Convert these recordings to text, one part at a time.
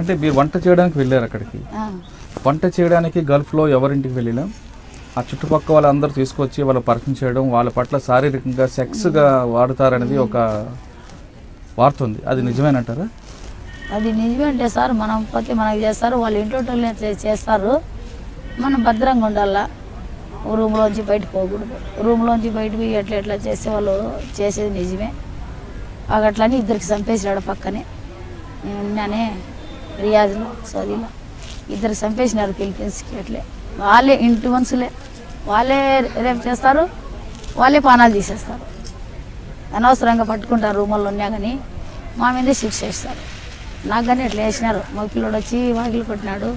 అంటే మీరు వంట చేయడానికి వెళ్ళారు అక్కడికి ఆ, వంట చేయడానికి గల్ఫ్లో ఎవరింటికి వెళ్ళినా ఆ చుట్టుపక్కల వాళ్ళందరూ తీసుకొచ్చి వాళ్ళ పరిచయం చేయడం వాళ్ళ పట్ల శారీరకంగా సెక్స్గా వాడుతారనేది ఒక వార్త ఉంది అది నిజమేనంటారా అది నిజమే అంటే సార్ మనం పోతే మనకి చేస్తారు వాళ్ళు ఇంట్లో చేస్తారు మనం భద్రంగా ఉండాలా రూమ్లోంచి బయటకు పోకూడదు రూమ్లోంచి బయటకు పోయి ఎట్లా ఎట్లా చేసే వాళ్ళు చేసేది నిజమే అట్లని ఇద్దరికి చంపేసినాడు పక్కనే నేను ఉన్నానే రియాజ్లో సౌదీలో ఇద్దరికి చంపేసినారు ఫిలిపీన్స్కి అట్లే వాళ్ళే ఇంటి మనుషులే వాళ్ళే రేపు చేస్తారు వాళ్ళే పానాలు తీసేస్తారు అనవసరంగా పట్టుకుంటారు రూముల్లో ఉన్నా కానీ మా మీదే శిక్ష వేస్తారు నాకు కానీ అట్లా వేసినారు మా పిల్లోడు వచ్చి వాకిలు కొట్టినాడు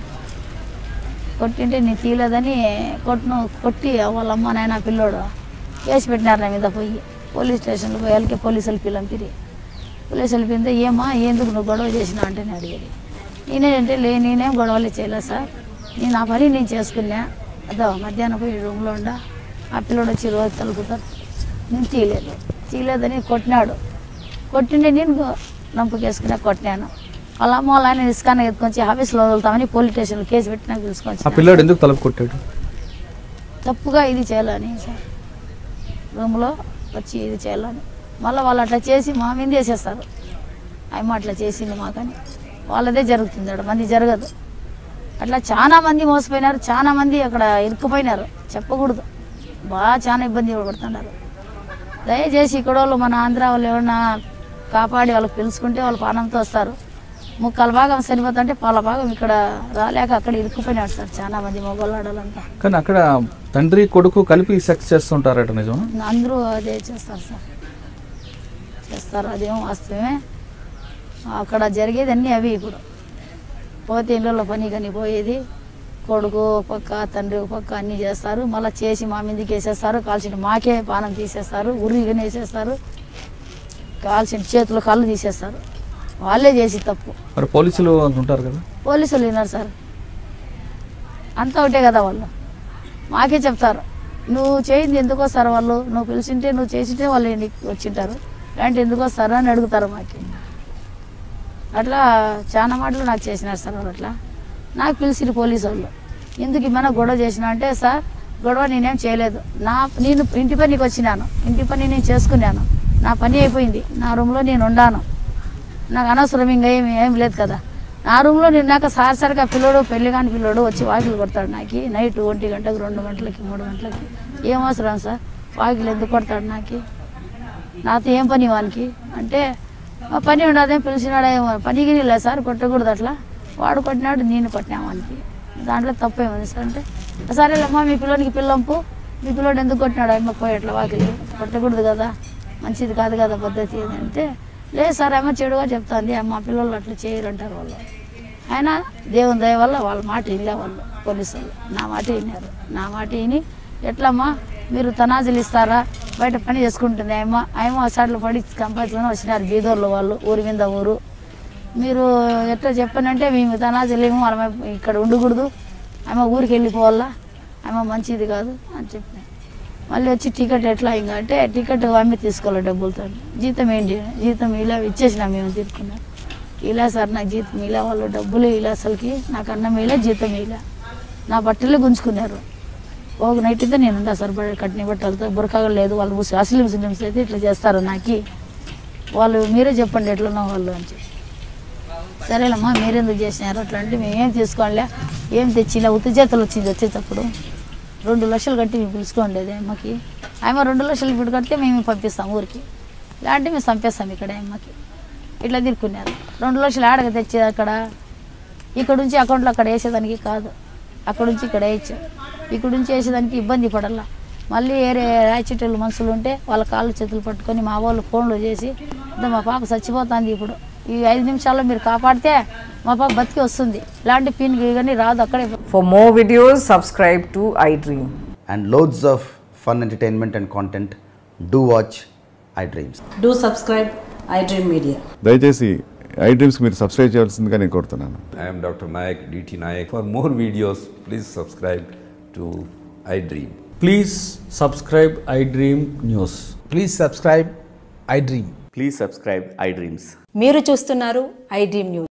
కొట్టింటే నేను తీయలేదని కొట్టును కొట్టి వాళ్ళ అమ్మ నాయన పిల్లోడు కేసు పెట్టినారు నా మీద పోయి పోలీస్ స్టేషన్లో పోయి వాళ్ళకి పోలీసులు పిల్లంపిరి పోలీసులు పిలితే ఏమా ఎందుకు నువ్వు గొడవ చేసినా అంటే నేను అడిగేది నేనేంటే లే నేనేం గొడవలే చేయలేదు సార్ నేను ఆ పని నేను చేసుకున్నా అదో మధ్యాహ్నం పోయి రూమ్లో ఉండా ఆ పిల్లోడు వచ్చి రోజు తలుపుతారు నేను తీయలేదు తీయలేదని కొట్టినాడు కొట్టిండే నేను నంపుకేసుకునే కొట్టినాను వాళ్ళ అమ్మ వాళ్ళ ఆయన ఇసుకాన ఎత్తుకొచ్చి ఆఫీస్లో వదులుతామని పోలీస్ స్టేషన్లో కేసు పెట్టి నాకు ఆ తీసుకొచ్చి పిల్లాడు ఎందుకు తలుపు కొట్టాడు తప్పుగా ఇది చేయాలని సార్ రూమ్లో వచ్చి ఇది చేయాలని మళ్ళీ వాళ్ళు అట్లా చేసి మా మీద వేసేస్తారు అమ్మ అట్లా చేసింది మాకని వాళ్ళదే జరుగుతుంది అక్కడ మంది జరగదు అట్లా చాలా మంది మోసపోయినారు చాలా మంది అక్కడ ఇరుక్కుపోయినారు చెప్పకూడదు బాగా చాలా ఇబ్బంది పడుతున్నారు దయచేసి ఇక్కడ వాళ్ళు మన ఆంధ్ర వాళ్ళు ఎవరన్నా కాపాడి వాళ్ళకి పిలుచుకుంటే వాళ్ళు పానంతో వస్తారు ముక్కల భాగం చనిపోతుంటే పాల భాగం ఇక్కడ రాలేక అక్కడ ఇరుక్కుపోయినాడు సార్ చాలా మంది మొగోళ్ళాడాలంతా కానీ అక్కడ తండ్రి కొడుకు కలిపి సెక్స్ చేస్తుంటారట నిజమా అందరూ అదే చేస్తారు సార్ చేస్తారు అదేమో వాస్తవమే అక్కడ జరిగేది అన్నీ అవి ఇప్పుడు పోతే ఇళ్ళలో పని కానీ పోయేది కొడుకు ఒక పక్క తండ్రి ఒక పక్క అన్నీ చేస్తారు మళ్ళీ చేసి మా మీదకి వేసేస్తారు కాల్చిన మాకే పానం తీసేస్తారు ఉరిగానే వేసేస్తారు కాల్చిన చేతులు కళ్ళు తీసేస్తారు వాళ్ళే చేసి తప్పు మరి పోలీసులు ఉంటారు కదా పోలీసులు విన్నారు సార్ అంతా ఒకటే కదా వాళ్ళు మాకే చెప్తారు నువ్వు చేయింది ఎందుకు వస్తారు వాళ్ళు నువ్వు పిలిచింటే నువ్వు చేసింటే వాళ్ళు నీకు వచ్చింటారు అంటే ఎందుకు వస్తారు అని అడుగుతారు మాకి అట్లా చాలా మాటలు నాకు చేసినారు సార్ వాళ్ళు అట్లా నాకు పిలిచిరు పోలీసు వాళ్ళు ఎందుకు ఏమైనా గొడవ చేసినా అంటే సార్ గొడవ నేనేం చేయలేదు నా నేను ఇంటి పనికి వచ్చినాను ఇంటి పని నేను చేసుకున్నాను నా పని అయిపోయింది నా రూమ్లో నేను ఉండాను నాకు అనవసరం ఇంకా ఏం ఏం లేదు కదా నా రూమ్లో నిన్నాక సార్ సరిగా పిల్లోడు పెళ్లి కాని పిల్లోడు వచ్చి వాకిలు కొడతాడు నాకు నైట్ ఒంటి గంటకు రెండు గంటలకి మూడు గంటలకి ఏం అవసరం సార్ వాకిలు ఎందుకు కొడతాడు నాకు నాతో ఏం పని వానికి అంటే "ఆ పని ఉండదే పిలిచినాడేమో పనికి లేదు సార్ కొట్టకూడదు అట్లా వాడు కొట్టినాడు నేను కొట్టినా వానికి దాంట్లో తప్పేముంది సార్ అంటే సరేలేమ్మా మీ పిల్లోనికి పిల్లంపు మీ పిల్లోడు ఎందుకు కొట్టినాడు అమ్మ పోయి అట్లా వాకిలి కొట్టకూడదు కదా మంచిది కాదు కదా పద్ధతి ఇది అంటే లేదు సార్ అమ్మ చెడుగా చెప్తాంది అమ్మ పిల్లలు అట్లా చేయరు అంటారు వాళ్ళు అయినా దేవుని దయ వల్ల వాళ్ళ మాట వినలే వాళ్ళు పోలీసు వాళ్ళు నా మాట విన్నారు నా మాట విని ఎట్లమ్మా మీరు తనాజులు ఇస్తారా బయట పని చేసుకుంటుంది ఆయమ్మ ఆయమ్మ అసాట్లు పడి కంపల్సరీ వచ్చినారు బీదోర్లు వాళ్ళు ఊరి మీద ఊరు మీరు ఎట్లా చెప్పానంటే మేము తనాజులేము వాళ్ళ ఇక్కడ ఉండకూడదు ఆమె ఊరికి వెళ్ళిపోవాలా ఆమె మంచిది కాదు అని చెప్పిన మళ్ళీ వచ్చి టికెట్ ఎట్లా ఇంకా అంటే టికెట్ అమ్మి తీసుకోవాలి డబ్బులతో జీతం ఏంటి జీతం ఇలా ఇచ్చేసిన మేము తీసుకున్నాం ఇలా సార్ నాకు జీతం ఇలా వాళ్ళు డబ్బులు ఇలా అసలుకి నాకు అన్నం ఇలా జీతం ఇలా నా బట్టలు గుంజుకున్నారు ఒక నైట్ అయితే నేను ఉంటా సార్ బడ- కట్టిన బట్టలతో బురకాగా లేదు వాళ్ళు ముస్లిం అసలు ముస్లిమ్స్ అయితే ఇట్లా చేస్తారు నాకు వాళ్ళు మీరే చెప్పండి ఎట్లున్నా వాళ్ళు అని చెప్పి సరేలమ్మా మీరెందుకు చేసినారు అట్లా అంటే మేము ఏం తీసుకోవాలే ఏం తెచ్చిలా ఉత్తి చేతులు వచ్చింది వచ్చేటప్పుడు రెండు లక్షలు కట్టి మేము పిలుచుకోండి అది అమ్మకి ఆమె రెండు లక్షలు ఇప్పుడు కడితే మేము పంపిస్తాం ఊరికి లేదంటే మేము చంపేస్తాం ఇక్కడ అమ్మకి ఇట్లా తిరుక్కున్నారు రెండు లక్షలు ఆడక తెచ్చేది అక్కడ ఇక్కడ నుంచి అకౌంట్లో అక్కడ వేసేదానికి కాదు అక్కడ నుంచి ఇక్కడ వేయచ్చు ఇక్కడ నుంచి వేసేదానికి ఇబ్బంది పడాల మళ్ళీ వేరే రాయచెట్టెలు మనుషులు ఉంటే వాళ్ళ కాళ్ళు చేతులు పట్టుకొని మా వాళ్ళు ఫోన్లు చేసి "ఇదో మా పాప చచ్చిపోతుంది ఇప్పుడు ఈ ఐదు నిమిషాల్లో మీరు కాపాడితే మా పాప బతికి వస్తుంది ఇలాంటి పిన్ కానీ రాదు అక్కడే For more videos, subscribe to iDream. and loads of fun entertainment and content, do watch iDreams. Do subscribe iDream Media. దయచేసి ఐ డ్రీమ్స్కి మీరు సబ్స్క్రైబ్ చేయాల్సిందిగా నేను కోరుతున్నాను I am Dr. Nayak, DT Nayak. For more videos, please subscribe to iDream. Please subscribe iDream News. Please subscribe iDream. Please subscribe iDreams. మీరు చూస్తున్నారు iDream News.